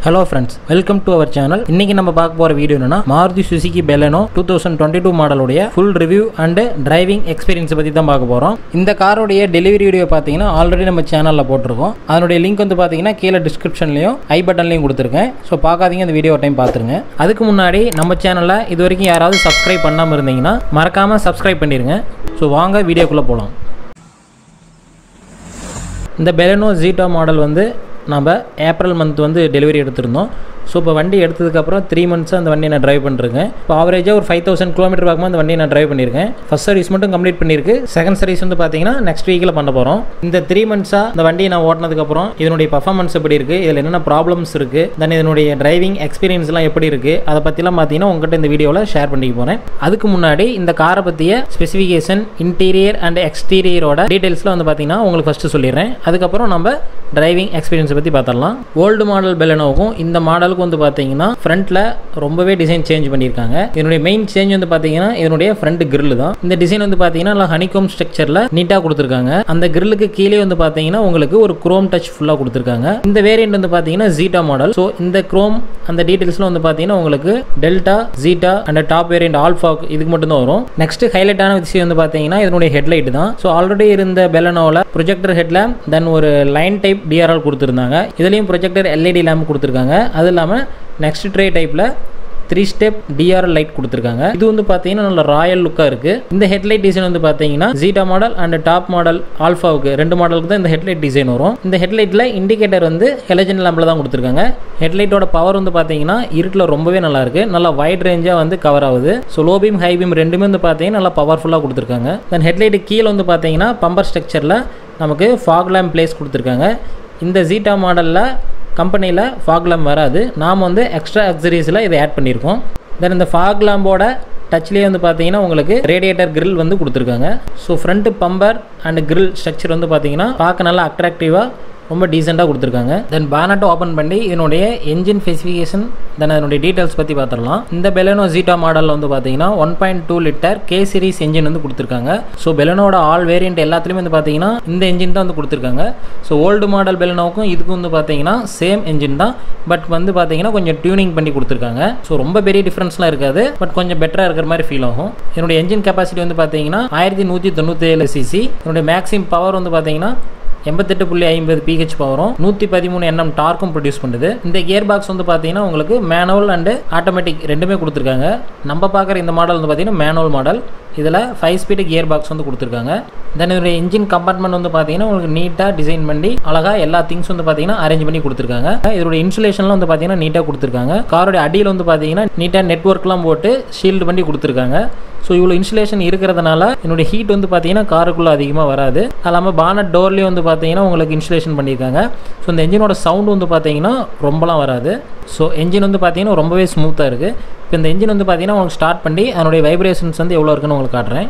hello friends welcome to our channel இன்னைக்கு நம்ம பார்க்க போற வீடியோ என்னன்னா Maruti Suzuki Baleno two thousand twenty two மாடலுடைய full review and driving experience பற்றி தான் பார்க்க போகிறோம் இந்த காரோடைய டெலிவரி வீடியோ பார்த்தீங்கன்னா ஆல்ரெடி நம்ம சேனலில் போட்டிருக்கோம் அதனுடைய லிங்க் வந்து பார்த்தீங்கன்னா கீழே டிஸ்கிரிப்ஷன்லையும் ஐ பட்டன்லையும் கொடுத்துருக்கேன் ஸோ பார்க்காதீங்க இந்த வீடியோ டைம் பார்த்துருங்க அதுக்கு முன்னாடி நம்ம சேனலை இது வரைக்கும் யாராவது சப்ஸ்கிரைப் பண்ணாமல் இருந்தீங்கன்னா மறக்காமல் சப்ஸ்கிரைப் பண்ணிடுங்க ஸோ வாங்க வீடியோக்குள்ளே போகலாம் இந்த பெலனோ ஜீட்டோ மாடல் வந்து நம்ம ஏப்ரல் மந்த் வந்து டெலிவரி எடுத்திருந்தோம் ஸோ இப்போ வண்டி எடுத்ததுக்கப்புறம் த்ரீ மந்த்ஸாக அந்த வண்டியை நான் ட்ரைவ் பண்ணிருக்கேன் இப்போ ஆவரேஜாக ஒரு ஃபைவ் தௌசண்ட் கிலோமீட்டர் பார்க்கும்போது அந்த வண்டியை நான் ட்ரைவ் பண்ணியிருக்கேன் ஃபஸ்ட் சர்வீஸ் மட்டும் கம்ப்ளீட் பண்ணியிருக்கு செகண்ட் சர்வீஸ் வந்து பார்த்தீங்கன்னா நெக்ஸ்ட் வீக்கில் பண்ண போகிறோம் இந்த த்ரீ மந்த்ஸாக இந்த வண்டியை நான் ஓட்டினதுக்கப்புறம் இதனுடைய பர்ஃபார்மன்ஸ் எப்படி இருக்குது இதில் என்னென்ன ப்ராப்ளம்ஸ் இருக்குது தென் இதனுடைய டிரைவிங் எக்ஸ்பீரியன்ஸ்லாம் எப்படி இருக்குது அதை பற்றிலாம் பார்த்தீங்கன்னா உங்கள்கிட்ட இந்த வீடியோவில் ஷேர் பண்ணிக்க போகிறேன் அதுக்கு முன்னாடி இந்த காரை பற்றிய ஸ்பெசிஃபிகேஷன் இன்டீரியர் அண்ட் எக்ஸ்டீரியரோட டீட்டெயில்ஸில் வந்து பார்த்தீங்கன்னா உங்களுக்கு ஃபஸ்ட்டு சொல்லிடுறேன் அதுக்கப்புறம் நம்ம டிரைவிங் எக்ஸ்பீரியன்ஸை பற்றி பார்த்துடலாம் ஓல்டு மாடல் பெலனோவுக்கும் இந்த மாடலுக்கு வந்து பார்த்தீங்கன்னா ஃப்ரண்ட்டில் ரொம்பவே டிசைன் சேஞ்ச் பண்ணியிருக்காங்க இதனுடைய மெயின் சேஞ்ச் வந்து பார்த்தீங்கன்னா இதனுடைய ஃப்ரண்ட் கிரில் தான் இந்த டிசைன் வந்து பார்த்தீங்கன்னா நல்லா ஹனிகோம் ஸ்ட்ரக்சரில் நீட்டாக கொடுத்துருக்காங்க அந்த கிரில்லுக்கு கீழே வந்து பார்த்தீங்கன்னா உங்களுக்கு ஒரு குரோம் டச் ஃபுல்லாக கொடுத்துருக்காங்க இந்த வேரியன்ட் வந்து பார்த்தீங்கன்னா ஜீட்டா மாடல் ஸோ இந்த குரோம் அந்த டீட்டெயில்ஸ்லாம் வந்து பார்த்தீங்கன்னா உங்களுக்கு Delta Zeta and top variant Alpha இதுக்கு மட்டும் தான் வரும் நெக்ஸ்ட் ஹைலைட்டான விஷயம் வந்து பார்த்தீங்கன்னா இதனுடைய ஹெட்லைட் தான் ஸோ ஆல்ரெடி இருந்த பெலனோவில் ப்ரொஜெக்டர் ஹெட்ல தென் ஒரு லைன் டைப் டிஆர்எல் கொடுத்துருந்தாங்க இதுலேயும் ப்ரொஜெக்டர் எல்இடி லேம்ப் கொடுத்துருக்காங்க அது இல்லாமல் நெக்ஸ்ட் ட்ரே டைப்பில் த்ரீ ஸ்டெப் டிஆர்எல் லைட் கொடுத்துருக்காங்க இது வந்து பார்த்தீங்கன்னா நல்ல ராயல் லுக்காக இருக்குது இந்த ஹெட்லைட் டிசைன் வந்து பார்த்தீங்கன்னா Zeta model and top model ஆல்ஃபாவுக்கு ரெண்டு மாடலுக்கு தான் இந்த ஹெட்லைட் டிசைன் வரும் இந்த ஹெட்லைட்டில் இண்டிகேட்டர் வந்து ஹெலஜன் லேம்பில் தான் கொடுத்துருக்காங்க ஹெட்லைட்டோட பவர் வந்து பார்த்தீங்கன்னா இருட்டில் ரொம்பவே நல்லா இருக்கு நல்லா வைட் ரேஞ்சாக வந்து கவர் ஆகுது so low beam high beam ரெண்டுமே வந்து பார்த்தீங்கன்னா நல்லா பவர்ஃபுல்லாக கொடுத்துருக்காங்க தென் ஹெட்லைட்டு கீழே வந்து பார்த்தீங்கன்னா பம்பர் ஸ்ட்ரக்சரில் நமக்கு ஃபாக் லேம்ப் பிளேஸ் கொடுத்துருக்காங்க இந்த ஜீட்டா மாடலில் கம்பெனியில் ஃபாக் லேம்ப் வராது நாம் வந்து எக்ஸ்ட்ரா அக்சரிஸில் இதை ஆட் பண்ணியிருக்கோம் தென் இந்த ஃபாக் லேம்போட டச்லேயே வந்து பார்த்தீங்கன்னா உங்களுக்கு ரேடியேட்டர் கிரில் வந்து கொடுத்துருக்காங்க so front bumper and grill structure வந்து பார்த்தீங்கன்னா பார்க்க நல்லா அட்ராக்டிவாக ரொம்ப டீசெண்டாக கொடுத்துருக்காங்க தென் பேனட்டை ஓப்பன் பண்ணி இதனுடைய என்ஜின் ஸ்பெசிஃபிகேஷன் தென் அதனுடைய டீட்டெயில்ஸ் பற்றி பார்த்துடலாம் இந்த பெலனோ ஜீட்டா மாடலில் வந்து பார்த்தீங்கன்னா one point two litre K series engine வந்து கொடுத்துருக்காங்க ஸோ பெலனோட ஆல் வேரியன்ட் எல்லாத்துலேயுமே வந்து பார்த்தீங்கன்னா இந்த என்ஜின் தான் வந்து கொடுத்துருக்காங்க ஸோ ஓல்டு மாடல் பெலனோவுக்கும் இதுக்கும் வந்து பார்த்தீங்கன்னா சேம் என்ஜின் தான் பட் வந்து பார்த்தீங்கன்னா கொஞ்சம் டியூனிங் பண்ணி கொடுத்துருக்காங்க ஸோ ரொம்ப பெரிய டிஃப்ரென்ஸ்லாம் இருக்காது பட் கொஞ்சம் பெட்டராக இருக்கிற மாதிரி ஃபீல் ஆகும் என்னுடைய என்ஜின் கெப்பாசிட்டி வந்து பார்த்தீங்கன்னா ஆயிரத்தி நூற்றி தொண்ணூற்றி ஏழு சிசி என்னுடைய மேக்ஸிமம் பவர் வந்து பார்த்தீங்கன்னா எண்பத்தெட்டு புள்ளி ஐம்பது பிஹெச் பவரும் நூற்றி பதிமூணு என்எம் டார்க்கும் ப்ரொடியூஸ் பண்ணுது இந்த கியர் பாக்ஸ் வந்து பார்த்தீங்கன்னா உங்களுக்கு மேனுவல் அண்டு ஆட்டோமேட்டிக் ரெண்டுமே கொடுத்துருக்காங்க நம்ம பார்க்குற இந்த மாடல் வந்து பார்த்தீங்கன்னா மேனுவல் மாடல் இதில் ஃபைவ் ஸ்பீடு கியர் பாக்ஸ் வந்து கொடுத்துருக்காங்க தென் இதோட இன்ஜின் கம்பார்ட்மெண்ட் வந்து பார்த்தீங்கன்னா உங்களுக்கு நீட்டாக டிசைன் பண்ணி அழகாக எல்லா திங்ஸ் வந்து பார்த்தீங்கன்னா அரேஞ்ச் பண்ணி கொடுத்துருக்காங்க இதோட இன்சுலேஷன்லாம் வந்து பார்த்தீங்கன்னா நீட்டாக கொடுத்துருக்காங்க காரோட அடியில் வந்து பார்த்தீங்கன்னா நீட்டாக நெட்ஒர்க்லாம் போட்டு ஷீல்டு பண்ணி கொடுத்துருக்காங்க ஸோ இவ்வளோ இன்சுலேஷன் இருக்கிறதுனால என்னுடைய ஹீட் வந்து பார்த்தீங்கன்னா காருக்குள்ளே அதிகமாக வராது அது இல்லாமல் பானட் டோர்லேயும் வந்து பார்த்தீங்கன்னா உங்களுக்கு இன்சுலேஷன் பண்ணியிருக்காங்க ஸோ இந்த என்ஜினோட சவுண்ட் வந்து பார்த்தீங்கன்னா ரொம்பலாம் வராது ஸோ என்ஜின் வந்து பார்த்தீங்கன்னா ரொம்பவே ஸ்மூத்தாக இருக்குது இப்போ இந்த என்ஜின் வந்து பார்த்தீங்கன்னா உங்களுக்கு ஸ்டார்ட் பண்ணி அதனுடைய வைப்ரேஷன்ஸ் வந்து எவ்வளோ இருக்குன்னு உங்களுக்கு காட்டுறேன்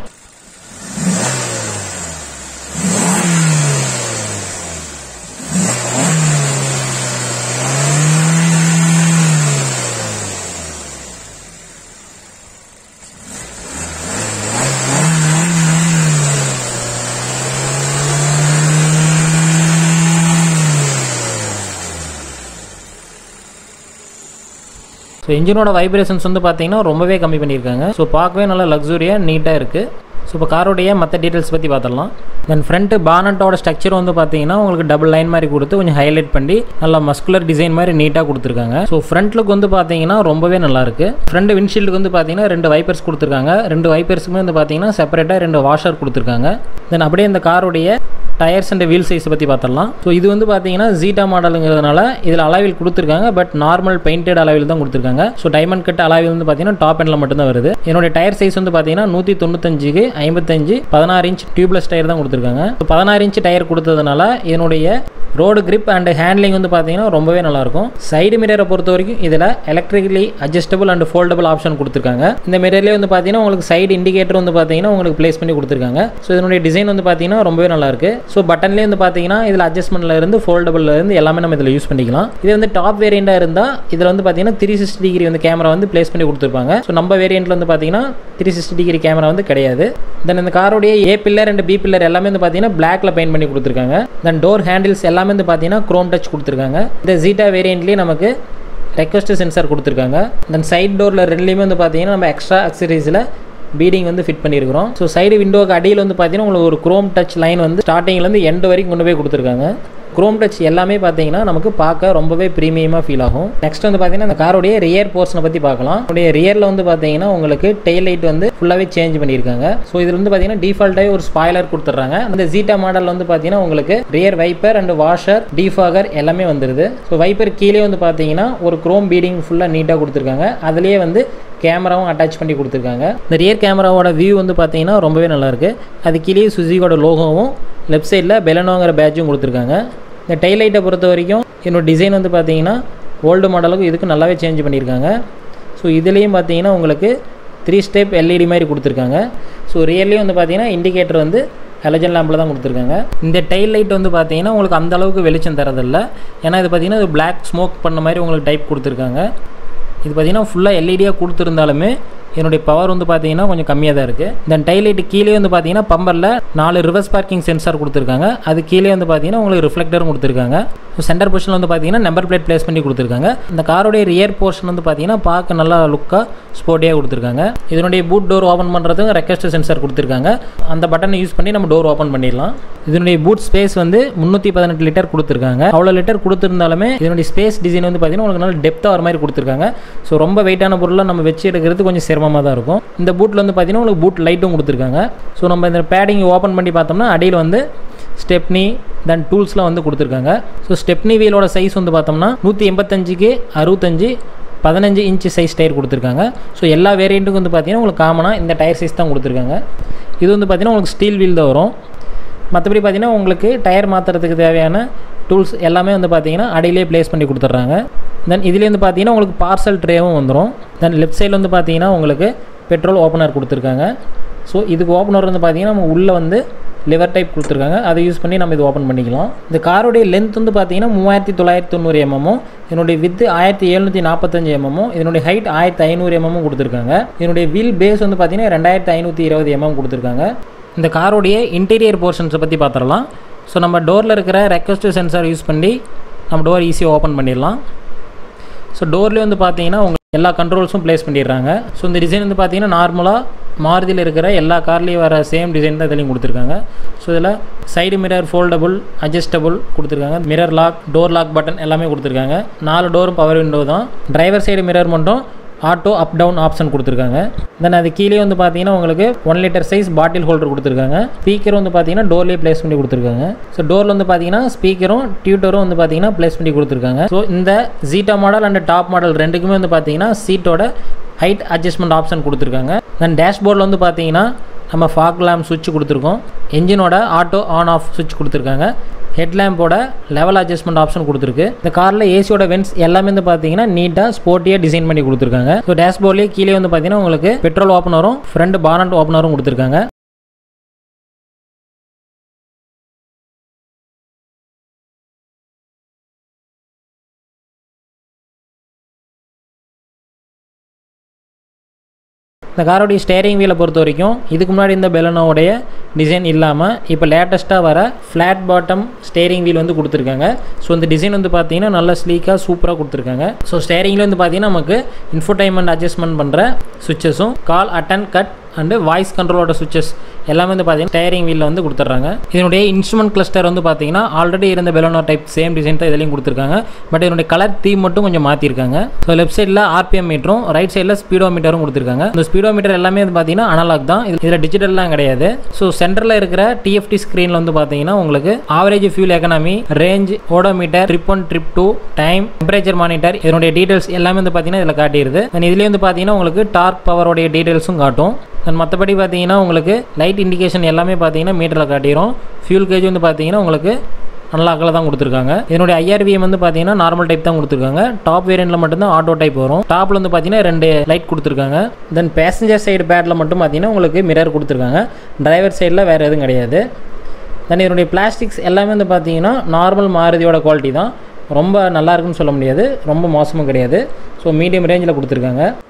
ஸோ இன்ஜினோட வைப்ரேஷன்ஸ் வந்து பார்த்தீங்கன்னா ரொம்பவே கம்மி பண்ணியிருக்காங்க ஸோ பார்க்கவே நல்லா லக்ஸுரியாக நீட்டாக இருக்குது ஸோ இப்போ காரோடைய மற்ற டீட்டெயில்ஸ் பற்றி பார்த்துடலாம் தென் ஃப்ரண்ட்டு பானட்டோட ஸ்ட்ரக்சர் வந்து பார்த்தீங்கன்னா உங்களுக்கு டபுள் லைன் மாதிரி கொடுத்து கொஞ்சம் ஹைலைட் பண்ணி நல்லா மஸ்குலர் டிசைன் மாதிரி நீட்டாக கொடுத்துருக்காங்க ஸோ ஃப்ரண்ட் லுக் வந்து பார்த்தீங்கன்னா ரொம்பவே நல்லா இருக்கு ஃப்ரண்ட் விண்ட்ஷீல்டுக்கு வந்து பார்த்தீங்கன்னா ரெண்டு வைப்பர்ஸ் கொடுத்துருக்காங்க ரெண்டு வைப்பர்ஸுக்குமே வந்து பார்த்தீங்கன்னா செப்பரேட்டாக ரெண்டு வாஷர் கொடுத்துருக்காங்க தென் அப்படியே இந்த காரோடைய டயர்ஸ் அண்ட் வீல் சைஸ் பற்றி பார்த்துடலாம் ஸோ இது வந்து பார்த்தீங்கன்னா ஜீட்டா மாடலுங்கிறதுனால இதில் அளவில் கொடுத்துருக்காங்க பட் நார்மல் பெயிண்டட் அளவில் தான் கொடுத்துருக்காங்க ஸோ டைமண்ட் கட் அளவில் வந்து பார்த்தீங்கன்னா டாப் எண்டில் மட்டும்தான் வருது என்னுடைய டயர் சைஸ் வந்து பார்த்தீங்கன்னா நூற்றி தொண்ணூத்தஞ்சுக்கு ஐம்பத்தஞ்சு பதினாறு இன்ச் டியூப்லெஸ் டயர் தான் கொடுத்துருக்காங்க ஸோ பதினாறு இன்ச் டயர் கொடுத்ததுனால இதனுடைய ரோடு கிரிப் அண்ட் ஹேண்ட்லிங் வந்து பார்த்தீங்கன்னா ரொம்பவே நல்லாயிருக்கும் சைடு மிரரை பொறுத்த வரைக்கும் இதில் electrically adjustable and foldable option கொடுத்துருக்காங்க இந்த மிரர்லேயே வந்து பார்த்தீங்கன்னா உங்களுக்கு சைடு இண்டிகேட்டர் வந்து பார்த்தீங்கன்னா உங்களுக்கு பிளேஸ் பண்ணி கொடுத்துருக்காங்க ஸோ இதனுடைய டிசைன் வந்து பார்த்தீங்கன்னா ரொம்பவே நல்லா இருக்கு ஸோ பட்டன்லேயே வந்து பார்த்தீங்கன்னா இதில் அட்ஜஸ்ட்மெண்ட்ல இருந்து ஃபோல்டபிள்ல இருந்து எல்லாமே நம்ம இதில் யூஸ் பண்ணிக்கலாம் இது வந்து டாப் வேரியண்டாக இருந்தால் இதில் வந்து பார்த்தீங்கன்னா த்ரீ சிக்ஸ்டி டிகிரி வந்து கேமரா வந்து பிளேஸ் பண்ணி கொடுத்துருப்பாங்க ஸோ நம்ம வேரியண்ட்ல வந்து பார்த்தீங்கன்னா த்ரீ சிக்ஸ்டி டிகிரி கேமரா வந்து கிடையாது தென் இந்த காரோடைய A pillar and B pillar எல்லாமே வந்து பார்த்தீங்கன்னா பிளாக்ல பெயிண்ட் பண்ணி கொடுத்துருக்காங்க தென் டோர் ஹேண்டில்ஸ் எல்லாமே வந்து பார்த்தீங்கன்னா குரோம் டச் கொடுத்துருக்காங்க இந்த ஜீட்டா வேரியண்ட்லேயே நமக்கு ரெக்வஸ்ட் சென்சார் கொடுத்துருக்காங்க தென் சைட் டோரில் ரெண்டுலேயுமே வந்து பார்த்தீங்கன்னா நம்ம எக்ஸ்ட்ரா அக்சசரிஸில் பீடிங் வந்து ஃபிட் பண்ணியிருக்கிறோம் ஸோ சைடு விண்டோக்கு அடியில் வந்து பார்த்தீங்கன்னா உங்களுக்கு ஒரு குரோம் டச் லைன் வந்து ஸ்டார்டிங்லேருந்து எண்டு வரைக்கும் கொண்டு போய் கொடுத்துருக்காங்க குரோம் டச் எல்லாமே பார்த்தீங்கன்னா நமக்கு பார்க்க ரொம்பவே ப்ரீமியமாக ஃபீல் ஆகும் நெக்ஸ்ட் வந்து பார்த்தீங்கன்னா இந்த காரோடைய ரியர் போர்ஷனை பற்றி பார்க்கலாம் உடைய ரியரில் வந்து பார்த்தீங்கன்னா உங்களுக்கு டெய்ல் லைட் வந்து ஃபுல்லாகவே சேஞ்ச் பண்ணியிருக்காங்க ஸோ இதில் வந்து பார்த்தீங்கன்னா டிஃபால்ட்டாகவே ஒரு ஸ்பாய்லர் கொடுத்துட்றாங்க அந்த ஜீட்டா மாடல் வந்து பார்த்தீங்கன்னா உங்களுக்கு rear wiper and washer defogger எல்லாமே வந்துருது ஸோ வைப்பர் கீழே வந்து பார்த்தீங்கன்னா ஒரு குரோம் பீடிங் ஃபுல்லாக நீட்டாக கொடுத்துருக்காங்க அதுலேயே வந்து கேமராவும் அட்டாச் பண்ணி கொடுத்துருக்காங்க இந்த ரியர் கேமராவோட வியூ வந்து பார்த்தீங்கன்னா ரொம்பவே நல்லாயிருக்கு அது கீழே சுசியோட லோகோவும் லெஃப்ட் சைடில் பெலனோங்கிற பேட்சும் கொடுத்துருக்காங்க இந்த டைலைட்டை பொறுத்த வரைக்கும் என்னோட டிசைன் வந்து பார்த்தீங்கன்னா ஓல்டு மாடலுக்கு இதுக்கு நல்லாவே சேஞ்ச் பண்ணியிருக்காங்க ஸோ இதுலேயும் பார்த்தீங்கன்னா உங்களுக்கு த்ரீ ஸ்டெப் எல்இடி மாதிரி கொடுத்துருக்காங்க ஸோ ரியர்லேயும் வந்து பார்த்தீங்கன்னா இண்டிகேட்டர் வந்து ஹெலஜன் லேம்பில் தான் கொடுத்துருக்காங்க இந்த டைல் லைட் வந்து பார்த்தீங்கன்னா உங்களுக்கு அந்த அளவுக்கு வெளிச்சம் தரதில்ல ஏன்னா இது பார்த்தீங்கன்னா இது பிளாக் ஸ்மோக் பண்ண மாதிரி உங்களுக்கு டைப் கொடுத்துருக்காங்க இது பார்த்தீங்கன்னா ஃபுல்லாக எல்இடியாக கொடுத்துருந்தாலுமே என்னுடைய பவர் வந்து பார்த்தீங்கன்னா கொஞ்சம் கம்மியாக தான் இருக்குது தென் டைலைட் கீழே வந்து பார்த்தீங்கன்னா பம்பரில் நாலு ரிவர்ஸ் பார்க்கிங் சென்சார் கொடுத்துருக்காங்க அது கீழே வந்து பார்த்தீங்கன்னா உங்களுக்கு ரிஃப்ளெக்டரும் கொடுத்துருக்காங்க ஸோ சென்டர் போர்ஷனில் வந்து பார்த்தீங்கன்னா நம்பர் பிளேட் ப்ளேஸ் பண்ணி கொடுத்துருக்காங்க இந்த காரோடைய ரியர் போர்ஷன் வந்து பார்த்தீங்கன்னா பார்க்க நல்லா லுக்காக ஸ்போர்ட்டியாக கொடுத்துருக்காங்க இதனுடைய பூட் டோர் ஓப்பன் பண்ணுறதுக்கு ரெக்வஸ்ட் சென்சார் கொடுத்துருக்காங்க அந்த பட்டனை யூஸ் பண்ணி நம்ம டோர் ஓப்பன் பண்ணிடலாம் இதனுடைய பூட் ஸ்பேஸ் வந்து முந்நூற்றி பதினெட்டு லிட்டர் கொடுத்துருக்காங்க அவ்வளோ லிட்டர் கொடுத்துருந்தாலுமே இதனுடைய ஸ்பேஸ் டிசைன் வந்து பார்த்தீங்கன்னா உங்களுக்கு நல்ல டெப்த்தாக வர மாதிரி கொடுத்துருக்காங்க ஸோ ரொம்ப வெயிட்டான பொருளாக நம்ம வச்சு எடுக்கிறது கொஞ்சம் சிரமமாக தான் இருக்கும் இந்த பூட்டில் வந்து பார்த்தீங்கன்னா உங்களுக்கு பூட் லைட்டும் கொடுத்துருக்காங்க ஸோ நம்ம இந்த பேடிங் ஓப்பன் பண்ணி பார்த்தோம்னா அடியில் வந்து ஸ்டெப்னி தென் டூல்ஸ்லாம் வந்து கொடுத்துருக்காங்க ஸோ ஸ்டெப்னி வீலோட சைஸ் வந்து பார்த்தோம்னா நூற்றி எண்பத்தஞ்சுக்கு அறுபத்தஞ்சு பதினஞ்சு இன்ச்சு சைஸ் டயர் கொடுத்துருக்காங்க ஸோ எல்லா வேரியண்ட்டுக்கும் வந்து பார்த்தீங்கன்னா உங்களுக்கு காமனாக இந்த டயர் சைஸ் தான் கொடுத்துருக்காங்க இது வந்து பார்த்தீங்கன்னா உங்களுக்கு ஸ்டீல் வீல் தான் வரும் மற்றபடி பார்த்தீங்கன்னா உங்களுக்கு டயர் மாற்றுறதுக்கு தேவையான டூல்ஸ் எல்லாமே வந்து பார்த்தீங்கன்னா அடியிலே ப்ளேஸ் பண்ணி கொடுத்துட்றாங்க தென் இதுலேயே வந்து பார்த்தீங்கன்னா உங்களுக்கு பார்சல் ட்ரேவும் வந்துடும் தென் லெஃப்ட் சைடில் வந்து பார்த்தீங்கன்னா உங்களுக்கு பெட்ரோல் ஓப்பனர் கொடுத்துருக்காங்க ஸோ இதுக்கு ஓப்பனர் வந்து பார்த்தீங்கன்னா நம்ம உள்ளே வந்து லிவர் டைப் கொடுத்துருக்காங்க அதை யூஸ் பண்ணி நம்ம இது ஓப்பன் பண்ணிக்கலாம் இந்த காரோடைய லென்த் வந்து பார்த்தீங்கன்னா மூவாயிரத்தி தொள்ளாயிரத்தி தொண்ணூறு எம்எம்மும் இதனுடைய வித்து ஆயிரத்தி எழுநூற்றி நாற்பத்தஞ்சு எம்எம்மும் இதனுடைய ஹைட் ஆயிரத்தி ஐநூறு எம்எம்மும் கொடுத்துருக்காங்க இதனுடைய வீல் பேஸ் வந்து பார்த்தீங்கன்னா ரெண்டாயிரத்தி ஐநூற்றி இருபது எம்எம் கொடுத்துருக்காங்க இந்த காரோடைய இன்டீரியர் போர்ஷன்ஸை பற்றி பார்த்துடலாம் ஸோ நம்ம டோரில் இருக்கிற ரெக்வஸ்ட் சென்சார் யூஸ் பண்ணி நம்ம டோர் ஈஸியாக ஓப்பன் பண்ணிடலாம் ஸோ டோர்லேயே வந்து பார்த்தீங்கன்னா உங்களுக்கு எல்லா கண்ட்ரோல்ஸும் ப்ளேஸ் பண்ணிடுறாங்க ஸோ இந்த டிசைன் வந்து பார்த்தீங்கன்னா நார்மலாக மாருதியில் இருக்கிற எல்லா கார்லேயும் வர சேம் டிசைன் தான் இதுலேயும் கொடுத்துருக்காங்க ஸோ இதில் சைடு மிரர் ஃபோல்டபுள் அட்ஜஸ்டபுள் கொடுத்துருக்காங்க mirror lock door lock button எல்லாமே கொடுத்துருக்காங்க நாலு டோரும் பவர் விண்டோ தான் டிரைவர் சைடு மிரர் மட்டும் ஆட்டோ அப் டவுன் ஆப்ஷன் கொடுத்துருக்காங்க தென் அது கீழே வந்து பார்த்தீங்கன்னா உங்களுக்கு one litre size bottle holder கொடுத்துருக்காங்க ஸ்பீக்கர் வந்து பார்த்தீங்கன்னா டோர்லேயே ப்ளேஸ் பண்ணி கொடுத்துருக்காங்க ஸோ டோரில் வந்து பார்த்தீங்கன்னா ஸ்பீக்கரும் டியூட்டரும் வந்து பார்த்தீங்கன்னா ப்ளேஸ் பண்ணி கொடுத்துருக்காங்க ஸோ இந்த Zeta model and top model ரெண்டுக்குமே வந்து பார்த்தீங்கன்னா சீட்டோட ஹைட் அட்ஜஸ்ட்மெண்ட் ஆப்ஷன் கொடுத்துருக்காங்க தென் டேஷ்போர்டில் வந்து பார்த்தீங்கன்னா நம்ம ஃபாக் லேம்ப் சுவிட்ச் கொடுத்துருக்கோம் என்ஜினோட ஆட்டோ ஆன் ஆஃப் சுவிட்ச் கொடுத்துருக்காங்க ஹெட்லேம்போட லெவல் அட்ஜஸ்ட்மெண்ட் ஆப்ஷன் கொடுத்துருக்கு இந்த காரில் ஏசியோட வென்ஸ் எல்லாமே வந்து பார்த்தீங்கன்னா நீட்டாக ஸ்போர்ட்டியாக டிசைன் பண்ணி கொடுத்துருக்காங்க ஸோ டேஷ்போர்ட்லேயே கீழே வந்து பார்த்தீங்கன்னா உங்களுக்கு பெட்ரோல் ஓப்பனரும் ஃப்ரண்ட் பானட் ஓப்பனரும் கொடுத்துருக்காங்க இந்த காரோடைய ஸ்டேரிங் வீலை பொறுத்த வரைக்கும் இதுக்கு முன்னாடி இந்த பெலனோடைய டிசைன் இல்லாமல் இப்போ லேட்டஸ்ட்டாக வர ஃப்ளாட் பாட்டம் ஸ்டேரிங் வீல் வந்து கொடுத்துருக்காங்க ஸோ இந்த டிசைன் வந்து பார்த்தீங்கன்னா நல்ல ஸ்லீக்காக சூப்பராக கொடுத்துருக்காங்க ஸோ ஸ்டேரிங்கில் வந்து பார்த்தீங்கன்னா நமக்கு இன்ஃபோடைன்மெண்ட் அட்ஜஸ்ட்மெண்ட் பண்ணுற சுவிச்சஸும் call attend cut and voice கண்ட்ரோலோட சுவிச்சஸ் எல்லாமே வந்து பார்த்தீங்கன்னா ஸ்டேரிங் வீலில் வந்து கொடுத்துட்றாங்க இதனுடைய இன்ஸ்ட்ருமெண்ட் கிளஸ்டர் வந்து பார்த்தீங்கன்னா ஆல்ரெடி இருந்த பெலோனோ டைப் சேம் டிசைன் தான் இதுலையும் கொடுத்துருக்காங்க பட் இதனுடைய கலர் தீம் மட்டும் கொஞ்சம் மாற்றிருக்காங்க ஸோ லெஃப்ட் சைடில் ஆர்பிஎம் மீட்டரும் ரைட் சைடில் ஸ்பீடோ மீட்டரும் கொடுத்துருக்காங்க இந்த ஸ்பீடோ மீட்டர் எல்லாமே வந்து பார்த்தீங்கன்னா அனலாக் தான் இது இதில் டிஜிட்டல்லாம் கிடையாது ஸோ சென்டரில் இருக்கிற டிஎஃப்டி ஸ்க்ரீனில் வந்து பார்த்தீங்கன்னா உங்களுக்கு average fuel economy range odometer trip one trip two time temperature monitor இதனுடைய டீடைல்ஸ் எல்லாமே வந்து பார்த்தீங்கன்னா இதில் காட்டிடுது தென் இதுலேயே வந்து பார்த்தீங்கன்னா உங்களுக்கு டார்க் பவரோடைய டீடைல்ஸும் காட்டும் தென் மற்றபடி பார்த்தீங்கன்னா உங்களுக்கு லைட் இண்டிகேஷன் எல்லாமே பார்த்தீங்கன்னா மீட்டரில் காட்டிடும் ஃபியூல் கேஜ் வந்து பார்த்தீங்கன்னா உங்களுக்கு அன்லாக்கில் தான் கொடுத்துருக்காங்க இதனுடைய ஐஆர்விஎம் வந்து பார்த்தீங்கன்னா நார்மல் டைப் தான் கொடுத்துருக்காங்க டாப் வேரியண்ட்டில் மட்டும்தான் ஆட்டோ டைப் வரும் டாப்பில் வந்து பார்த்தீங்கன்னா ரெண்டு லைட் கொடுத்துருக்காங்க தென் பேசஞ்சர் சைடு பேட்டில் மட்டும் பார்த்தீங்கன்னா உங்களுக்கு மிரர் கொடுத்துருக்காங்க டிரைவர் சைடில் வேறு எதுவும் கிடையாது தென் இதனுடைய பிளாஸ்டிக்ஸ் எல்லாமே வந்து பார்த்தீங்கன்னா நார்மல் மாருதியோட குவாலிட்டி தான் ரொம்ப நல்லா இருக்குன்னு சொல்ல முடியாது ரொம்ப மோசமும் கிடையாது ஸோ மீடியம் ரேஞ்சில் கொடுத்துருக்காங்க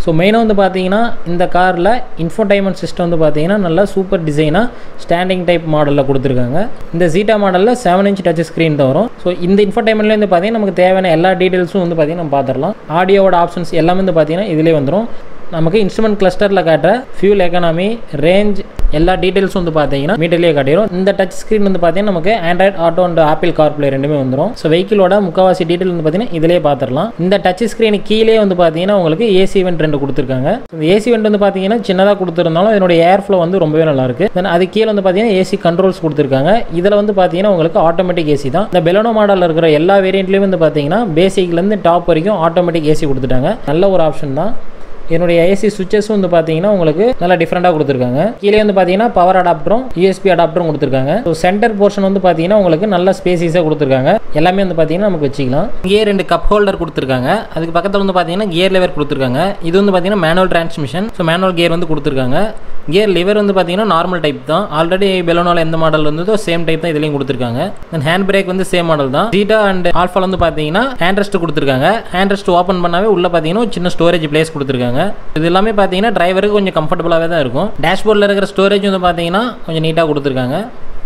ஸோ மெயினாக வந்து பார்த்தீங்கன்னா இந்த காரில் இன்ஃபோடைன்மெண்ட் சிஸ்டம் வந்து பார்த்தீங்கன்னா நல்லா சூப்பர் டிசைனாக ஸ்டாண்டிங் டைப் மாடலில் கொடுத்துருக்காங்க இந்த ஜீட்டா மாடலில் செவன் இன்ச் டச் ஸ்க்ரீன் தான் வரும் ஸோ இந்த இன்ஃபோடைன்மெண்ட்லேயே வந்து பார்த்தீங்கன்னா நமக்கு தேவையான எல்லா டீட்டெயில்ஸும் வந்து பார்த்தீங்கன்னா நம்ம பார்த்துடலாம் ஆடியோவோட ஆப்ஷன்ஸ் எல்லாமே வந்து பார்த்தீங்கன்னா இதிலே வந்துடும் நமக்கு இன்ஸ்ட்ருமெண்ட் கிளஸ்டரில் காட்டுற ஃபியூல் எக்கனாமி ரேஞ்ச் எல்லா டீட்டெயில்ஸும் வந்து பார்த்தீங்கன்னா மீட்டர்லேயே காட்டிடும் இந்த டச் ஸ்க்ரீன் வந்து பார்த்தீங்கன்னா நமக்கு Android Auto and Apple CarPlay ரெண்டுமே வந்துடும் ஸோ வெஹிக்கிளோட முக்கால்வாசி டீட்டெயில் வந்து பார்த்தீங்கன்னா இதிலே பார்த்துடலாம் இந்த டச் ஸ்க்ரீன் கீழே வந்து பார்த்தீங்கன்னா உங்களுக்கு ஏசி வெண்ட் ரெண்டு கொடுத்துருக்காங்க இந்த ஏசி வெண்ட் வந்து பார்த்தீங்கன்னா சின்னதாக கொடுத்துருந்தாலும் இதனுடைய ஏர் ஃப்ளோ வந்து ரொம்பவே நல்லா இருக்கு தென் அது கீழே வந்து பார்த்தீங்கன்னா ஏசி கண்ட்ரோல்ஸ் கொடுத்துருக்காங்க இதில் வந்து பார்த்தீங்கன்னா உங்களுக்கு ஆட்டோமேட்டிக் ஏசி தான் இந்த பெலோனோ மாடலில் இருக்கிற எல்லா வேரியண்ட்லேயும் வந்து பார்த்தீங்கன்னா பேசிக்லேருந்து டாப் வரைக்கும் ஆட்டோமேட்டிக் ஏசி கொடுத்துட்டாங்க நல்ல ஒரு ஆப்ஷன் தான் என்னுடைய ஏசி சுவிச்சஸும் வந்து பார்த்தீங்கன்னா உங்களுக்கு நல்லா டிஃப்ரெண்ட்டாக கொடுத்துருக்காங்க கீழே வந்து பார்த்தீங்கன்னா பவர் அடாப்டரும் யூஎஸ்பி அடாப்டரும் கொடுத்துருக்காங்க ஸோ சென்டர் போர்ஷன் வந்து பார்த்தீங்கன்னா உங்களுக்கு நல்ல ஸ்பேசிஸாக கொடுத்துருக்காங்க எல்லாமே வந்து பார்த்தீங்கன்னா நமக்கு வச்சுக்கலாம் இங்கே ரெண்டு கப் ஹோல்டர் கொடுத்துருக்காங்க அதுக்கு பக்கத்தில் வந்து பார்த்தீங்கன்னா கியர் லெவர் கொடுத்துருக்காங்க இது வந்து பார்த்தீங்கன்னா manual transmission so manual gear வந்து கொடுத்துருக்காங்க கியர் லிவர் வந்து பார்த்தீங்கன்னா நார்மல் டைப் தான் ஆல்ரெடி பெலோனால எந்த மாடல் இருந்ததோ சேம் டைப் தான் இதுலையும் கொடுத்துருக்காங்க தென் ஹேண்ட் பிரேக் வந்து சேம் மாடல் தான் ஜீட்டா அண்ட் ஆல்ஃபால் வந்து பார்த்தீங்கன்னா ஹேண்ட் ரெஸ்ட் கொடுத்துருக்காங்க ஹேண்ட் ரெஸ்ட் ஓப்பன் பண்ணாவே உள்ள பார்த்தீங்கன்னா ஒரு சின்ன ஸ்டோரேஜ் பிளேஸ் கொடுத்துருக்காங்க இது எல்லாமே பார்த்தீங்கன்னா டிரைவருக்கு கொஞ்சம் கம்ஃபர்டபுளாகவே தான் இருக்கும் டேஷ்போர்டில் இருக்கிற ஸ்டோரேஜ் வந்து பார்த்தீங்கன்னா கொஞ்சம் நீட்டாக கொடுத்துருக்காங்க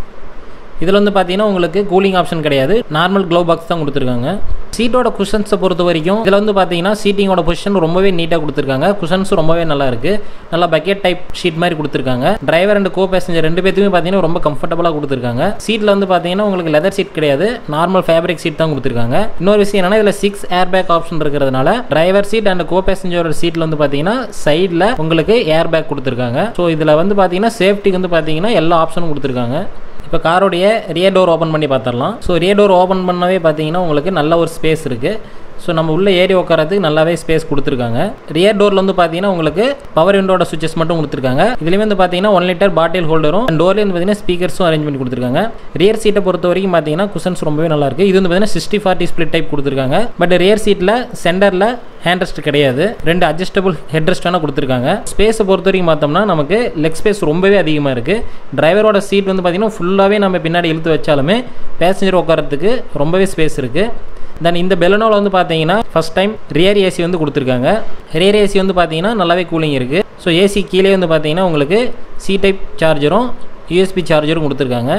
இதில் வந்து பார்த்தீங்கன்னா உங்களுக்கு கூலிங் ஆப்ஷன் கிடையாது நார்மல் க்ளோ பாக்ஸ் தான் கொடுத்துருக்காங்க சீட்டோட குஷன்ஸை பொறுத்த வரைக்கும் இதில் வந்து பார்த்தீங்கன்னா சீட்டிங்கோட பொசிஷன் ரொம்பவே நீட்டாக கொடுத்துருக்காங்க குஷன்ஸும் ரொம்பவே நல்லா இருக்கு நல்லா பக்கெட் டைப் ஷீட் மாதிரி கொடுத்துருக்காங்க டிரைவர் அண்ட் கோ பேசஞ்சர் ரெண்டு பேத்துமே பார்த்தீங்கன்னா ரொம்ப கம்ஃபர்டபுளாக கொடுத்துருக்காங்க சீட்டில் வந்து பார்த்தீங்கன்னா உங்களுக்கு லெதர் சீட் கிடையாது நார்மல் ஃபேப்ரிக் சீட் தான் கொடுத்துருக்காங்க இன்னொரு விஷயம் என்னன்னா இதில் சிக்ஸ் ஏர் பேக் ஆப்ஷன் இருக்கிறதுனால டிரைவர் சீட் அண்ட் கோ பேசஞ்சரோட சீட்டில் வந்து பார்த்தீங்கன்னா சைடில் உங்களுக்கு ஏர் பேக் கொடுத்துருக்காங்க ஸோ இதில் வந்து பார்த்தீங்கன்னா சேஃப்டிக்கு வந்து பார்த்தீங்கன்னா எல்லா ஆப்ஷனும் கொடுத்துருக்காங்க இப்போ காரோடைய ரியர் டோர் ஓப்பன் பண்ணி பார்த்துடலாம் ஸோ ரியர் டோர் ஓப்பன் பண்ணவே பார்த்தீங்கன்னா உங்களுக்கு நல்ல ஒரு ஸ்பேஸ் இருக்குது ஸோ நம்ம உள்ள ஏறி உட்காரத்துக்கு நல்லாவே ஸ்பேஸ் கொடுத்துருக்காங்க ரியர் டோரில் வந்து பார்த்தீங்கன்னா உங்களுக்கு பவர் விண்டோட சுவிச்சஸ் மட்டும் கொடுத்துருக்காங்க இதுலேயுமே வந்து பார்த்தீங்கன்னா ஒன் லிட்டர் பாட்டில் ஹோல்டரும் அண்ட் டோர்லேயே வந்து பார்த்தீங்கன்னா ஸ்பீக்கர்ஸும் அரேஞ்ச் பண்ணி கொடுத்துருக்காங்க ரியர் சீட்டை பொறுத்த வரைக்கும் பார்த்தீங்கன்னா குஷன்ஸ் ரொம்பவே நல்லா இருக்கு இது வந்து பார்த்தீங்கன்னா சிக்ஸ்டி ஃபார்ட்டி ஸ்பிளிட் டைப் கொடுத்துருக்காங்க பட் ரியர் சீட்டில் சென்டரில் ஹேண்ட் ரெஸ்ட் கிடையாது ரெண்டு அட்ஜஸ்டபிள் ஹெட் ரெஸ்ட் வேணால் கொடுத்துருக்காங்க ஸ்பேஸை பொறுத்த வரைக்கும் பார்த்தோம்னா நமக்கு லெக் ஸ்பேஸ் ரொம்பவே அதிகமாக இருக்குது டிரைவரோட சீட் வந்து பார்த்தீங்கன்னா ஃபுல்லாகவே நம்ம பின்னாடி இழுத்து வச்சாலுமே பேசஞ்சர் உட்காரத்துக்கு ரொம்பவே ஸ்பேஸ் இருக்குது தென் இந்த பெலனோவில் வந்து பார்த்தீங்கன்னா ஃபஸ்ட் டைம் ரியர் ஏசி வந்து கொடுத்துருக்காங்க ரியர் ஏசி வந்து பார்த்தீங்கன்னா நல்லாவே கூலிங் இருக்குது ஸோ ஏசி கீழே வந்து பார்த்தீங்கன்னா உங்களுக்கு சி டைப் சார்ஜரும் யூஎஸ்பி சார்ஜரும் கொடுத்துருக்காங்க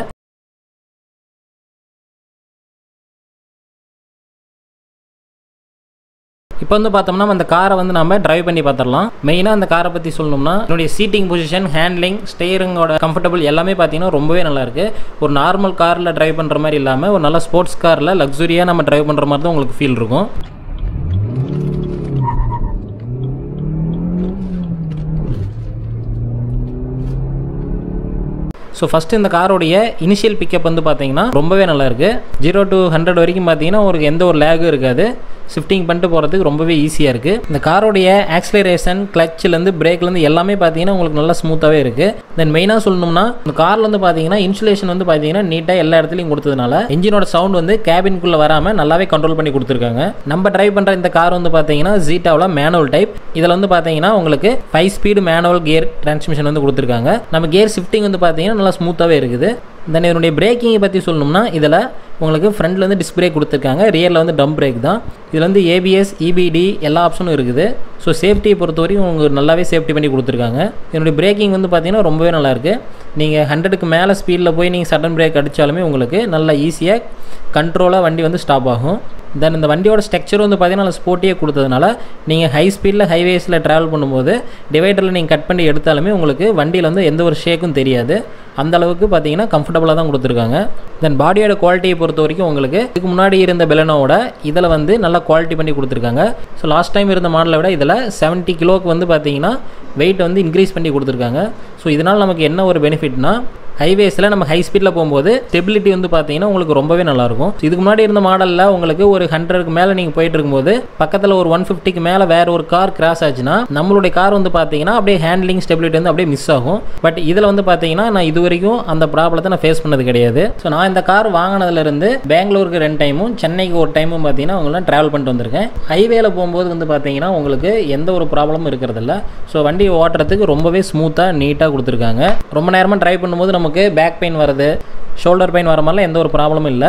இப்போ வந்து பார்த்தோம்னா அந்த காரை வந்து நம்ம டிரைவ் பண்ணி பார்த்துடலாம் மெயினாக அந்த காரை பற்றி சொல்லணும்னா என்னுடைய சீட்டிங் பொசிஷன் ஹேண்ட்லிங் ஸ்டேரிங்கோட கம்ஃபர்டபுள் எல்லாமே பார்த்தீங்கன்னா ரொம்பவே நல்லா இருக்கு ஒரு நார்மல் காரில் டிரைவ் பண்ணுற மாதிரி இல்லாமல் ஒரு நல்ல ஸ்போர்ட்ஸ் காரில் லக்ஸுரியாக நம்ம டிரைவ் பண்ணுற மாதிரி தான் உங்களுக்கு ஃபீல் இருக்கும் ஸோ ஃபஸ்ட்டு இந்த காரோடைய இனிஷியல் பிக்கப் வந்து பார்த்தீங்கன்னா ரொம்பவே நல்லா இருக்குது ஜீரோ டு ஹண்ட்ரட் வரைக்கும் பார்த்தீங்கன்னா ஒரு எந்த ஒரு லேகும் இருக்காது ஷிஃப்டிங் பண்ணிட்டு போகிறதுக்கு ரொம்பவே ஈஸியாக இருக்குது இந்த காரோடைய ஆக்சிலரேஷன் கிளச்சிலேருந்து பிரேக்லேருந்து எல்லாமே பார்த்தீங்கன்னா உங்களுக்கு நல்லா ஸ்மூத்தாகவே இருக்குது தென் மெயினாக சொல்லணும்னா இந்த காரில் வந்து பார்த்தீங்கன்னா இன்சுலேஷன் வந்து பார்த்தீங்கன்னா நீட்டாக எல்லா இடத்துலையும் கொடுத்ததுனால இன்ஜினோட சவுண்ட் வந்து கேபின்குள்ளே வராமல் நல்லாவே கண்ட்ரோல் பண்ணி கொடுத்துருக்காங்க நம்ம டிரைவ் பண்ணுற இந்த கார் வந்து பார்த்தீங்கன்னா ஜீட்டாவில் மேனுவல் டைப் இதில் வந்து பார்த்தீங்கன்னா உங்களுக்கு five speed manual gear transmission வந்து கொடுத்துருக்காங்க நம்ம கியர் ஷிஃப்டிங் வந்து பார்த்தீங்கன்னா நல்லா ஸ்மூத்தாகவே இருக்குது தென் இதனுடைய பிரேக்கிங்கை பற்றி சொல்லணும்னா இதில் உங்களுக்கு ஃப்ரண்ட்டில் வந்து டிஸ்க் பிரேக் கொடுத்துருக்காங்க ரியரில் வந்து டம் பிரேக் தான் இதில் வந்து ஏபிஎஸ் இபிடி எல்லா ஆப்ஷனும் இருக்குது ஸோ சேஃப்டியை பொறுத்த வரைக்கும் உங்களுக்கு நல்லாவே சேஃப்டி பண்ணி கொடுத்துருக்காங்க இதனுடைய பிரேக்கிங் வந்து பார்த்தீங்கன்னா ரொம்பவே நல்லாயிருக்கு நீங்கள் ஹண்ட்ரடுக்கு மேலே ஸ்பீடில் போய் நீங்கள் சடன் பிரேக் அடித்தாலுமே உங்களுக்கு நல்லா ஈஸியாக கண்ட்ரோலாக வண்டி வந்து ஸ்டாப் ஆகும் தென் இந்த வண்டியோட ஸ்ட்ரக்சர் வந்து பார்த்தீங்கன்னா நல்லா ஸ்போர்ட்டியே கொடுத்ததுனால நீங்கள் ஹை ஸ்பீடில் ஹைவேஸில் ட்ராவல் பண்ணும்போது டிவைடரில் நீங்கள் கட் பண்ணி எடுத்தாலுமே உங்களுக்கு வண்டியில் வந்து எந்த ஒரு ஷேக்கும் தெரியாது அந்த அளவுக்கு பார்த்தீங்கன்னா கம்ஃபர்டபுளாக தான் கொடுத்துருக்காங்க தென் பாடியோட குவாலிட்டியை பொறுத்த வரைக்கும் உங்களுக்கு இதுக்கு முன்னாடி இருந்த பெலனோட இதில் வந்து நல்லா குவாலிட்டி பண்ணி கொடுத்துருக்காங்க ஸோ லாஸ்ட் டைம் இருந்த மாடலை விட இதில் செவன்ட்டி கிலோவுக்கு வந்து பார்த்தீங்கன்னா வெயிட் வந்து இன்க்ரீஸ் பண்ணி கொடுத்துருக்காங்க ஸோ இதனால் நமக்கு என்ன ஒரு பெனிஃபிட்னா ஹைவேஸில் நம்ம ஹை ஸ்பீடில் போகும்போது ஸ்டெபிலிட்டி வந்து பார்த்தீங்கன்னா உங்களுக்கு ரொம்பவே நல்லாயிருக்கும் இதுக்கு முன்னாடி இருந்த மாடலில் உங்களுக்கு ஒரு ஹண்ட்ரடுக்கு மேலே நீங்கள் போயிட்டு இருக்கும்போது பக்கத்தில் ஒரு ஒன் ஃபிஃப்டிக்கு மேலே வேற ஒரு கார் கிராஸ் ஆச்சுன்னா நம்மளுடைய கார் வந்து பார்த்தீங்கன்னா அப்படியே ஹேண்ட்லிங் ஸ்டெபிலிட்டி வந்து அப்படியே மிஸ் ஆகும் பட் இதில் வந்து பார்த்தீங்கன்னா நான் இது வரைக்கும் அந்த ப்ராப்ளத்தை நான் ஃபேஸ் பண்ணது கிடையாது ஸோ நான் இந்த கார் வாங்கினதுலேருந்து பெங்களூருக்கு ரெண்டு டைமும் சென்னைக்கு ஒரு டைமும் பார்த்தீங்கன்னா உங்களாம் ட்ராவல் பண்ணிட்டு வந்திருக்கேன் ஹைவேல போகும்போது வந்து பார்த்தீங்கன்னா உங்களுக்கு எந்த ஒரு ப்ராப்ளமும் இருக்கிறதில்ல ஸோ வண்டி ஓட்டுறதுக்கு ரொம்பவே ஸ்மூத்தாக நீட்டாக கொடுத்துருக்காங்க ரொம்ப நேரமாக ட்ரைவ் பண்ணும்போது நமக்கு பேக் பெயின் வருது ஷோல்டர் பெயின் வர மாதிரிலாம் எந்த ஒரு ப்ராப்ளமும் இல்லை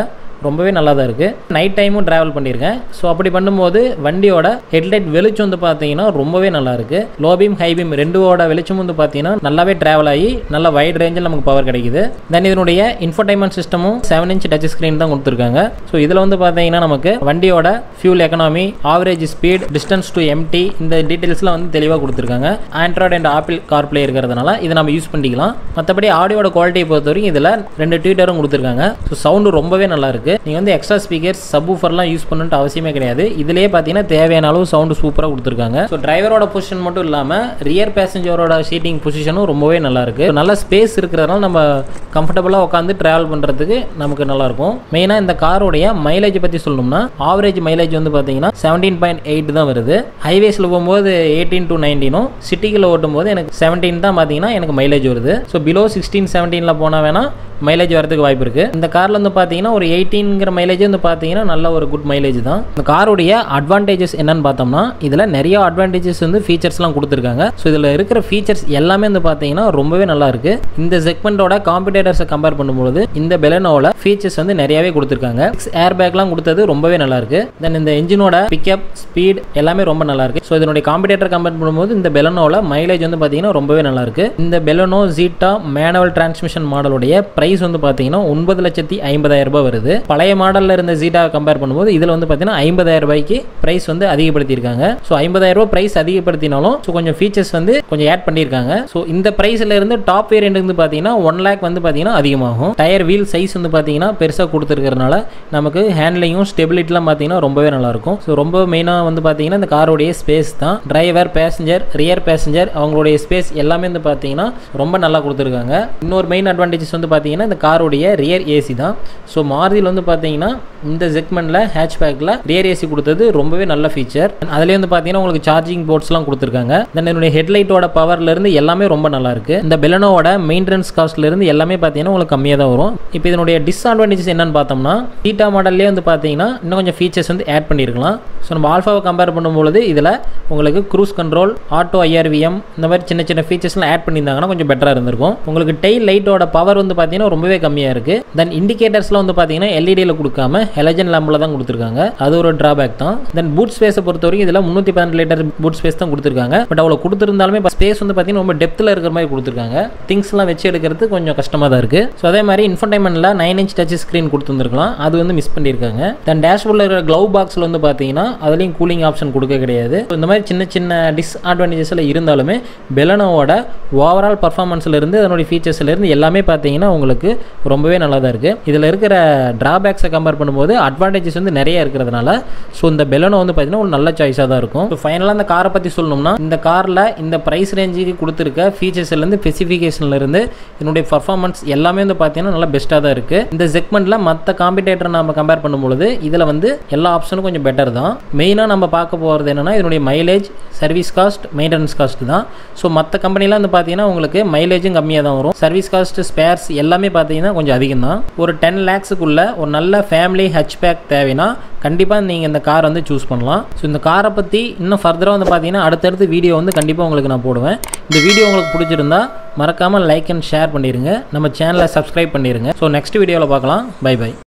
ரொம்பவே நல்லா தான் இருக்குது நைட் டைமும் ட்ராவல் பண்ணியிருக்கேன் ஸோ அப்படி பண்ணும்போது வண்டியோட ஹெட்லைட் வெளிச்சம் வந்து பார்த்தீங்கன்னா ரொம்பவே நல்லா இருக்குது லோ பீம் ஹை பீம் ரெண்டுவோட வெளிச்சம் வந்து பார்த்தீங்கன்னா நல்லாவே ட்ராவல் ஆகி நல்ல வைட் ரேஞ்சில் நமக்கு பவர் கிடைக்குது தென் இதனுடைய இன்ஃபர்டைன்மெண்ட் சிஸ்டமும் செவன் இன்ச் டச் ஸ்க்ரீன் தான் கொடுத்துருக்காங்க ஸோ இதில் வந்து பார்த்தீங்கன்னா நமக்கு வண்டியோட fuel economy average speed distance to empty இந்த டீட்டெயில்ஸ்லாம் வந்து தெளிவாக கொடுத்துருக்காங்க Android and Apple car play இருக்கிறதுனால இதை நம்ம யூஸ் பண்ணிக்கலாம் மற்றபடி ஆடியோட குவாலிட்டியை பொறுத்த வரைக்கும் இதில் ரெண்டு ட்வீட்டரும் கொடுத்துருக்காங்க ஸோ சவுண்டு ரொம்பவே நல்லா இருக்கு நீங்கள் வந்து எக்ஸ்ட்ரா ஸ்பீக்கர்ஸ் சப்வூஃபர்லாம் யூஸ் பண்ணணுன்ட்டு அவசியமே கிடையாது இதுலேயே பார்த்தீங்கன்னா தேவையான அளவு சவுண்டு சூப்பராக கொடுத்துருக்காங்க ஸோ டிரைவரோட பொசிஷன் மட்டும் இல்லாமல் ரியர் பேசஞ்சரோட சீட்டிங் பொசிஷனும் ரொம்பவே நல்லா இருக்கு நல்ல ஸ்பேஸ் இருக்கிறதுனால நம்ம கம்ஃபர்டபுளாக உட்காந்து ட்ராவல் பண்ணுறதுக்கு நமக்கு நல்லா இருக்கும் மெயினாக இந்த காரோடைய மைலேஜ் பற்றி சொல்லணும்னா ஆவரேஜ் மைலேஜ் வந்து பார்த்தீங்கன்னா செவன்டீன் பாயிண்ட் எயிட் தான் வருது ஹைவேஸில் போகும்போது எயிட்டீன் டு நைன்டீனும் சிட்டிக்குள்ள ஓட்டும் போது எனக்கு செவன்டீன் தான் பார்த்தீங்கன்னா எனக்கு மைலேஜ் வருது ஸோ பிலோ சிக்ஸ்டீன் செவன்டீனில் போனால் வேணால் மைலேஜ் வரதுக்கு வாய்ப்பு இருக்குது இந்த காரில் வந்து பார்த்தீங்கன்னா ஒரு எயிட்டீன்கிற மைலேஜ் வந்து பார்த்தீங்கன்னா நல்ல ஒரு குட் மைலேஜ் தான் இந்த காருடைய அட்வான்டேஜஸ் என்னன்னு பார்த்தோம்னா இதில் நிறைய அட்வான்டேஜஸ் வந்து ஃபீச்சர்ஸ்லாம் கொடுத்துருக்காங்க ஸோ இதில் இருக்கிற ஃபீச்சர்ஸ் எல்லாமே வந்து பார்த்தீங்கன்னா ரொம்பவே நல்லா இருக்கு இந்த செக்மெண்ட்டோட காம்படிட்டர்ஸை கம்பேர் பண்ணும்போது இந்த பெலனோவில் ஃபீச்சர்ஸ் வந்து நிறையவே கொடுத்துருக்காங்க ஏர் பேக்லாம் கொடுத்தது ரொம்பவே நல்லா இருக்கு தென் இந்த இன்ஜினோட பிக்கப் ஸ்பீட் எல்லாமே ரொம்ப நல்லா இருக்கு ஸோ இதனுடைய காம்படிட்டர் கம்பேர் பண்ணும்போது இந்த பெலனோவில் மைலேஜ் வந்து பார்த்தீங்கன்னா ரொம்பவே நல்லா இருக்கு இந்த பெலனோ ஜீட்டா மேனுவல் டிரான்ஸ்மிஷன் மாடலுடைய பிரைஸ் வந்து பார்த்தீங்கன்னா ஒன்பது லட்சத்தி ஐம்பதாயிரம் ரூபாய் வருது பழைய மாடலில் இருந்த ஜீட்டா கம்பேர் பண்ணும்போது இதில் வந்து பார்த்தீங்கன்னா ஐம்பதாயிரம் ரூபாய்க்கு பிரைஸ் வந்து அதிகப்படுத்தியிருக்காங்க ஸோ ஐம்பதாயிரம் ரூபாய் பிரைஸ் அதிகப்படுத்தினாலும் ஸோ கொஞ்சம் ஃபீச்சர்ஸ் வந்து கொஞ்சம் ஆட் பண்ணியிருக்காங்க ஸோ இந்த பிரைஸ்ல இருந்து டாப் வேரியன்ட் வந்து பார்த்தீங்கன்னா ஒன் லேக் வந்து பார்த்தீங்கன்னா அதிகமாகும் டயர் வீல் சைஸ் வந்து பார்த்தீங்கன்னா பெருசாக கொடுத்துருக்கறனால நமக்கு ஹேண்ட்லிங்கும் ஸ்டெபிலிட்டிலாம் பார்த்தீங்கன்னா ரொம்பவே நல்லா இருக்கும் ஸோ ரொம்ப மெயினாக வந்து பார்த்தீங்கன்னா இந்த காரோடைய ஸ்பேஸ் தான் டிரைவர் பேசஞ்சர் ரியர் பேசஞ்சர் அவங்களுடைய ஸ்பேஸ் எல்லாமே வந்து பார்த்தீங்கன்னா ரொம்ப நல்லா கொடுத்துருக்காங்க இன்னொரு மெயின் அட்வான்டேஜஸ் வந்து பார்த்தீங்கன்னா இந்த காரோடைய ரியர் ஏசி தான் ஸோ மாருதியில் வந்து பார்த்தீங்கன்னா இந்த செக்மெண்ட்டில் ஹேட்ச்பேக்கில் ரியர் ஏசி கொடுத்தது ரொம்பவே நல்ல ஃபீச்சர் அதுலேயே வந்து பார்த்தீங்கன்னா உங்களுக்கு சார்ஜிங் போர்ட்ஸ்லாம் கொடுத்துருக்காங்க தென் என்னுடைய ஹெட்லைட்டோட பவர்லேருந்து எல்லாமே ரொம்ப நல்லா இருக்கு இந்த பெலனோட மெயின்டெனன்ஸ் காஸ்ட்லேருந்து எல்லாமே பார்த்தீங்கன்னா உங்களுக்கு கம்மியாக தான் வரும் இப்போ இதனுடைய டிஸ்அட்வான்டேஜஸ் என்னன்னு பார்த்தோம்னா டீட்டா மாடல்லே வந்து பார்த்தீங்கன்னா இன்னும் கொஞ்சம் ஃபீச்சர்ஸ் வந்து ஆட் பண்ணியிருக்கலாம் ஸோ நம்ம ஆல்ஃபாவை கம்பேர் பண்ணும்பொழுது இதில் உங்களுக்கு க்ரூஸ் கண்ட்ரோல் ஆட்டோ ஐஆர்விஎம் இந்த மாதிரி சின்ன சின்ன ஃபீச்சர்ஸ்லாம் ஆட் பண்ணியிருந்தாங்கன்னா கொஞ்சம் பெட்டராக இருந்திருக்கும் உங்களுக்கு டெய்ல் லைட்டோட பவர் வந்து பார்த்தீங்கன்னா ரொம்பவே கம்மியாக இருக்குது தென் இண்டிகேட்டர்ஸ்லாம் வந்து பார்த்தீங்கன்னா எல்இடியில் கொடுக்காம ஹெலஜன் லேம்பில் தான் கொடுத்துருக்காங்க அது ஒரு ட்ராபேக் தான் தென் பூட் ஸ்பேஸை பொறுத்த வரைக்கும் இதில் முந்நூற்றி பதினெட்டு லிட்டர் பூட் ஸ்பேஸ் தான் கொடுத்துருக்காங்க பட் அவ்வளோ கொடுத்துருந்தாலுமே ஸ்பேஸ் வந்து பார்த்தீங்கன்னா ரொம்ப டெப்த்தில் இருக்கிற மாதிரி கொடுத்துருக்காங்க திங்ஸ்லாம் வச்சு எடுக்கிறது கொஞ்சம் கஷ்டமாக தான் இருக்குது ஸோ அதே மாதிரி இன்ஃபர்டைன்மெண்ட்டில் நைன் இன்ச் டச் ஸ்க்ரீன் கொடுத்துருந்துருக்கலாம் அது வந்து மிஸ் பண்ணியிருக்காங்க தென் டேஷ்போர்டில் இருக்கிற க்ளவ் பாக்ஸில் வந்து பார்த்தீங்கன்னா அதுலேயும் கூலிங் ஆப்ஷன் கொடுக்க கிடையாது So, இந்த மாதிரி சின்ன சின்ன டிஸ்அட்வான்டேஜஸில் இருந்தாலுமே பெலனோவோட ஓவரால் பர்ஃபார்மன்ஸில் இருந்து அதனுடைய ஃபீச்சர்ஸ்ல இருந்து எல்லாமே பார்த்தீங்கன்னா உங்களுக்கு ரொம்பவே நல்லா தான் இருக்குது இதில் இருக்கிற ட்ராபேக்ஸை கம்பேர் பண்ணும்போது அட்வான்டேஜஸ் வந்து நிறைய இருக்கிறதுனால ஸோ இந்த பெலனோ வந்து பார்த்தீங்கன்னா ஒரு நல்ல சாய்ஸாக தான் இருக்கும் ஸோ ஃபைனலாக இந்த காரை பற்றி சொல்லணும்னா இந்த காரில் இந்த ப்ரைஸ் ரேஞ்சுக்கு கொடுத்துருக்க ஃபீச்சர்ஸ்லேருந்து ஸ்பெசிஃபிகேஷன்லேருந்து இதனுடைய பர்ஃபார்மன்ஸ் எல்லாமே வந்து பார்த்தீங்கன்னா நல்லா பெஸ்ட்டாக தான் இருக்குது இந்த செக்மெண்ட்டில் மற்ற காம்படிட்டர் நம்ம கம்பேர் பண்ணும்பொழுது இதில் வந்து எல்லா ஆப்ஷனும் கொஞ்சம் பெட்டர் தான் மெயினாக நம்ம பார்க்க போகிறது என்னென்னா இதனுடைய mileage service cost maintenance cost தான் ஸோ மற்ற கம்பெனிலாம் வந்து பார்த்தீங்கன்னா உங்களுக்கு மைலேஜும் கம்மியாக தான் வரும் சர்வீஸ் காஸ்ட் ஸ்பேர்ஸ் எல்லாமே பார்த்தீங்கன்னா கொஞ்சம் அதிகம் தான் ஒரு டென் லேக்ஸுக்குள்ள ஒரு நல்ல ஃபேமிலி ஹெச்பேக் தேவைன்னா கண்டிப்பாக நீங்கள் இந்த கார் வந்து சூஸ் பண்ணலாம் ஸோ இந்த காரை பற்றி இன்னும் ஃபர்தராக வந்து பார்த்தீங்கன்னா அடுத்தடுத்து வீடியோ வந்து கண்டிப்பாக உங்களுக்கு நான் போடுவேன் இந்த வீடியோ உங்களுக்கு பிடிச்சிருந்தா மறக்காமல் லைக் அண்ட் ஷேர் பண்ணிடுங்க நம்ம சேனலை சப்ஸ்கிரைப் பண்ணிடுங்க ஸோ நெக்ஸ்ட் வீடியோவில் பார்க்கலாம் பை பை